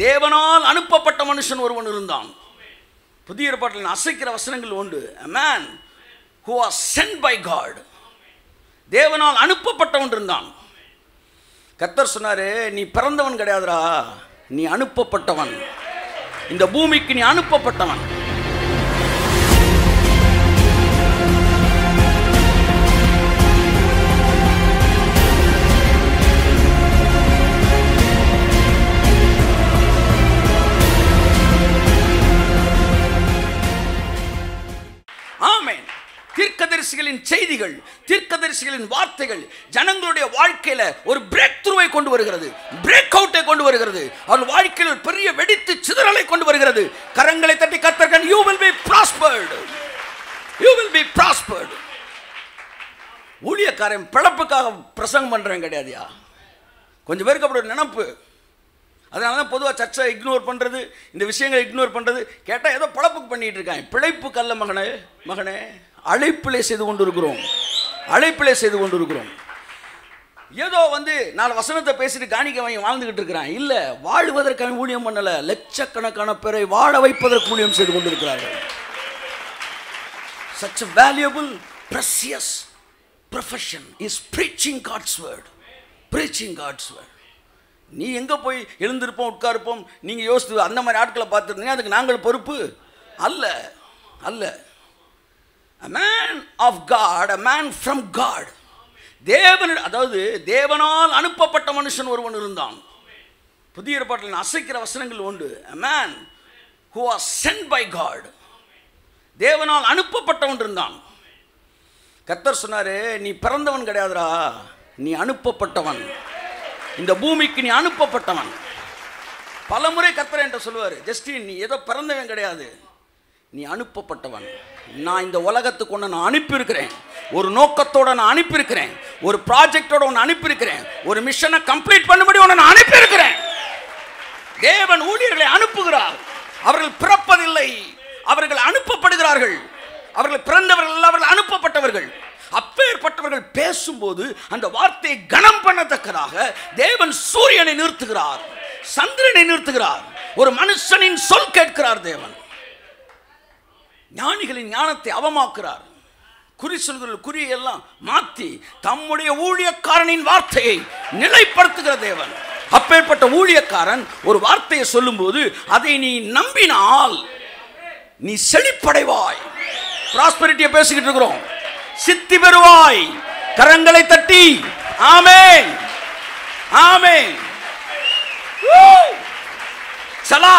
தேவனால் அனுப்பப்பட்ட மனுஷன் ஒருவன் இருந்தான் புதிய ஏற்பாட்டில் அசைக்கிற வசனங்கள் உண்டு a man who was sent by god தேவனால் அனுப்பப்பட்டவன் இருந்தான் கர்த்தர் சொன்னாரு நீ பிறந்தவன் கிடையாதுடா நீ அனுப்பப்பட்டவன் இந்த பூமிக்கு நீ அனுப்பப்பட்டவன் ஆமென் தீர்க்கதரிசிகளின் செய்திகள் தீர்க்கதரிசிகளின் வார்த்தைகள் ஜனங்களுடைய வாழ்க்கையில ஒரு பிரேக் த்ரூவை கொண்டு வருகிறது பிரேக் அவுட்டை கொண்டு வருகிறது அவர்கள் வாழ்க்கையில் ஒரு பெரிய வெடித்து சிதறலை கொண்டு வருகிறது கரங்களை தட்டி கத்தர்கள் you will be prospered you will be prospered ஊழியக்காரன் பிழப்புக்காக பிரசங்கம் பண்றேன் கிடையாதுயா கொஞ்சம் பேருக்கு அப்படி ஒரு நினப்பு அதனால தான் பொதுவாக சர்ச்சை இக்னோர் பண்ணுறது இந்த விஷயங்களை இக்னோர் பண்ணுறது கேட்டால் ஏதோ பழப்புக்கு பண்ணிட்டு இருக்காங்க பிழைப்பு கல்ல மகனே மகனே அழைப்பிலே செய்து கொண்டு இருக்கிறோம் அழைப்பிலே செய்து கொண்டு இருக்கிறோம் ஏதோ வந்து நாலு வசனத்தை பேசிட்டு காணிக்க வாங்கி வாழ்ந்துகிட்டு இருக்கிறான் இல்லை வாழ்வதற்கு அவன் ஊழியம் பண்ணல லட்சக்கணக்கான பேரை வாழ வைப்பதற்கு ஊழியம் செய்து கொண்டிருக்கிறார்கள் such a valuable precious profession is preaching God's word preaching God's word நீ எங்கே போய் எழுந்திருப்போம் உட்காருப்போம் நீங்கள் யோசித்து அந்த மாதிரி ஆட்களை பார்த்துருந்தீங்க அதுக்கு நாங்கள் பொறுப்பு அல்ல அல்ல a man of God a man from God தேவன் அதாவது தேவனால் அனுப்பப்பட்ட மனுஷன் ஒருவன் இருந்தான் புதிய ஏற்பாட்டில் அசைக்கிற வசனங்கள் உண்டு a man who was sent by God தேவனால் அனுப்பப்பட்டவன் இருந்தான் கர்த்தர் சொன்னாரு நீ பிறந்தவன் கிடையாதுடா நீ அனுப்பப்பட்டவன் இந்த பூமிக்கு நீ அனுப்பப்பட்டவன் பலமுறை கர்த்தர் என்கிட்ட சொல்லுவார் ஜஸ்டின் நீ ஏதோ பிறந்தவன் கிடையாது நீ அனுப்பப்பட்டவன் நான் இந்த உலகத்துக்கு ஒன்று நான் அனுப்பியிருக்கிறேன் ஒரு நோக்கத்தோட நான் அனுப்பியிருக்கிறேன் ஒரு ப்ராஜெக்டோட ஒன்று அனுப்பியிருக்கிறேன் ஒரு மிஷனை கம்ப்ளீட் பண்ணும்படி ஒன்று நான் அனுப்பியிருக்கிறேன் தேவன் ஊழியர்களை அனுப்புகிறார் அவர்கள் பிறப்பதில்லை அவர்கள் அனுப்பப்படுகிறார்கள் அவர்கள் பிறந்தவர்கள் அல்ல, அவர்கள் அனுப்பப்பட்டவர்கள் அப்பேற்பட்டவர்கள் பேசும்போது அந்த வார்த்தையை கனம் பண்ணத்தக்கதாக தேவன் சூரியனை நிறுத்துகிறார் சந்திரனை நிறுத்துகிறார் ஒரு மனுஷனின் சொல் கேட்கிறார் தேவன் ஞானிகளின் ஞானத்தை அவமாக்குறார் குறி சொல்கிற குறியெல்லாம் மாற்றி தம்முடைய ஊழியக்காரனின் வார்த்தையை நிலைப்படுத்துகிற தேவன் அப்பேற்பட்ட ஊழியக்காரன் ஒரு வார்த்தையை சொல்லும்போது அதை நீ நம்பினால் நீ செழிப்படைவாய் ப்ராஸ்பரிட்டியை பேசிக்கிட்டு இருக்கிறோம் சித்தி பெறுவாய் கரங்களை தட்டி ஆமென் ஆமென் Woo! சலா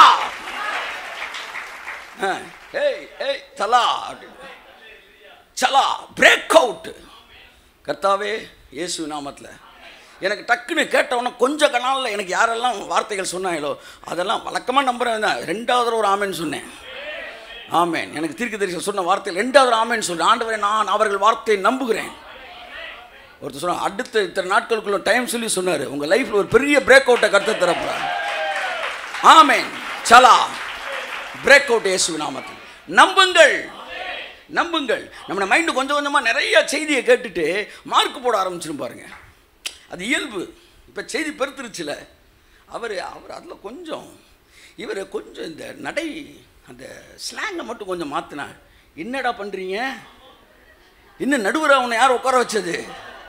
ஆ, ஏய் ஏய் சலா அப்படின்னு. சலா பிரேக் அவுட் கர்த்தாவே இயேசு நாமத்தில் எனக்கு டக்குன்னு கேட்டவொன்னே கொஞ்ச கணாலில் எனக்கு யாரெல்லாம் வார்த்தைகள் சொன்னாங்களோ அதெல்லாம் வழக்கமாக நம்புறேன் தான் ரெண்டாவது தடவை ஒரு ஆமேன்னு சொன்னேன் ஆமேன் எனக்கு தீர்க்க தரிசனம் சொன்ன வார்த்தை ரெண்டாவது ஒரு ஆமேன்னு சொல்றேன் ஆண்டவரே நான் அவர்கள் வார்த்தையை நம்புகிறேன் ஒருத்தர் சொன்னா அடுத்த இத்தனை நாட்களுக்குள்ள டைம் சொல்லி சொன்னார் உங்கள் லைஃப்பில் ஒரு பெரிய பிரேக் அவுட்டை கருத்து தரப்புறார் ஆமேன் சலா பிரேக் அவுட் இயேசு நாமத்தில் நம்புங்கள் நம்புங்கள் நம்ம மைண்டு கொஞ்சம் கொஞ்சமாக நிறைய செய்தியை கேட்டுட்டு மார்க் போட ஆரம்பிச்சிடும் பாருங்க அது இயல்பு இப்போ செய்தி பெருத்துருச்சுல அவர் அவர் அதில் கொஞ்சம் இவர் கொஞ்சம் இந்த நடை அந்த ஸ்லாங்கை மட்டும் கொஞ்சம் மாற்றினா என்னடா பண்ணுறீங்க இன்னும் நடுவர் அவனை யார் உட்கார வச்சது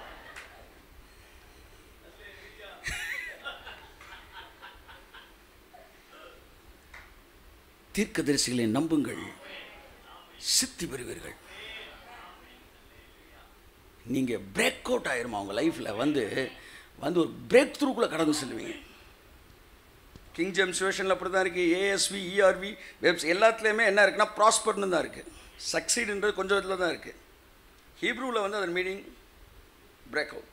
தீர்க்கதரிசிகளை நம்புங்கள் சித்தி பெறுவீர்கள் நீங்கள் பிரேக் அவுட் ஆயிருமா உங்கள் லைஃப்பில் வந்து வந்து ஒரு பிரேக் த்ரூக்குள்ளே கடந்து செல்வீங்க கிங் ஜேம்ஸ் வேஷனில் அப்படி தான் இருக்குது ஏஎஸ்வி இஆர்வி வெப்ஸ் எல்லாத்துலேயுமே என்ன இருக்குன்னா ப்ராஸ்பர்னு தான் இருக்குது சக்சீடுன்றது கொஞ்சம் இதில் தான் இருக்குது ஹீப்ரூவில் வந்து அதன் மீனிங் பிரேக் அவுட்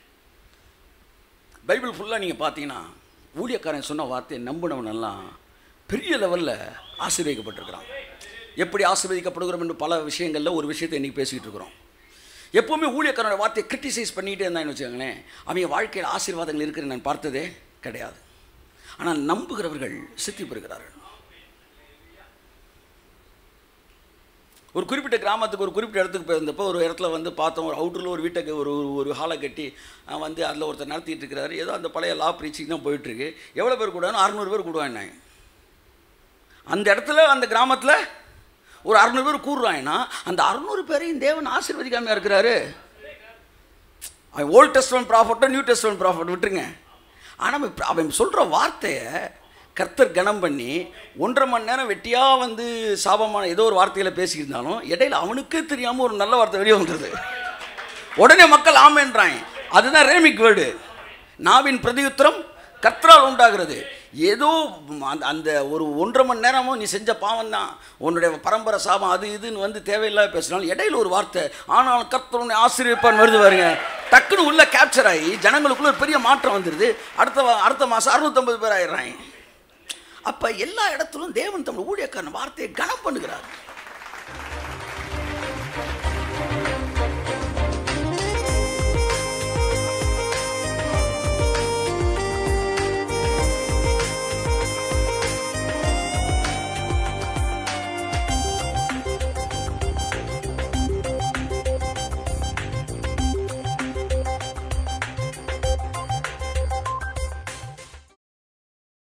பைபிள் ஃபுல்லாக நீங்கள் பார்த்தீங்கன்னா ஊழியக்காரன் சொன்ன வார்த்தையை நம்பினவனெல்லாம் பெரிய லெவலில் ஆசீர்வதிக்கப்பட்டிருக்கிறான் எப்படி ஆசீர்வதிக்கப்படுகிறோம் என்று பல விஷயங்களில் ஒரு விஷயத்தை இன்றைக்கி பேசிக்கிட்டு இருக்கிறோம் எப்போவுமே ஊழியக்காரனோட வார்த்தையை கிரிட்டிசைஸ் பண்ணிகிட்டே இருந்தான்னு வச்சுக்கோங்களேன் அவங்க வாழ்க்கையில் ஆசீர்வாதங்கள் இருக்கிற நான் பார்த்ததே கிடையாது ஆனால் நம்புகிறவர்கள் சித்தி பெறுகிறார்கள் ஒரு குறிப்பிட்ட கிராமத்துக்கு ஒரு குறிப்பிட்ட இடத்துக்கு போயிருந்தப்போ ஒரு இடத்துல வந்து பார்த்தோம் ஒரு அவுட்டரில் ஒரு வீட்டை ஒரு ஒரு ஒரு ஹாலை கட்டி அஹ், வந்து அதில் ஒருத்தர் நடத்திட்டு இருக்கிறாரு ஏதோ அந்த பழைய லா ப்ரீச்சிங் தான் போயிட்டுருக்கு எவ்வளோ பேர் கூடானோ அறநூறு பேர் கூடுவாங்க அந்த இடத்துல அந்த கிராமத்தில் ஒரு அறநூறு பேர் கூடுறாங்கன்னா அந்த அறநூறு பேரையும் தேவன் ஆசீர்வதிக்காமையா இருக்கிறாரு அவன் ஓல்ட் டெஸ்ட்மெண்ட் ப்ராஃபட்டோ நியூ டெஸ்ட்மெண்ட் ப்ராஃபட் விட்டுருங்க ஆனால் அவன் அவன் சொல்கிற வார்த்தையை கர்த்தர் கனம் பண்ணி ஒன்றரை மணி நேரம் வெட்டியாக வந்து சாபமான ஏதோ ஒரு வார்த்தையில் பேசியிருந்தாலும் இடையில அவனுக்கே தெரியாமல் ஒரு நல்ல வார்த்தை வெளியே வந்துடுது உடனே மக்கள் ஆமேன்றாங்க அதுதான் ரேமிக் வேர்டு நாவின் பிரதியுத்திரம் கர்த்தரால் உண்டாகிறது ஏதோ அந்த அந்த ஒரு ஒன்றரை மணி நேரமும் நீ செஞ்ச பாவம் தான் உன்னுடைய பரம்பரை சாபம் அது இதுன்னு வந்து தேவையில்லாத பேசினாலும் இடையில ஒரு வார்த்தை ஆனால் கர்த்தர் உன்னை ஆசீர்விப்பான்னு வருது பாருங்க டக்குன்னு உள்ள கேப்சர் ஆகி ஜனங்களுக்குள்ள ஒரு பெரிய மாற்றம் வந்துடுது அடுத்த வா- அடுத்த மாதம் அறுநூத்தம்பது பேர் ஆயிடுறாங்க அப்போ எல்லா இடத்திலும் தேவன் தமிழ் ஊழியக்காரன் வார்த்தையை கனம் பண்ணுகிறார்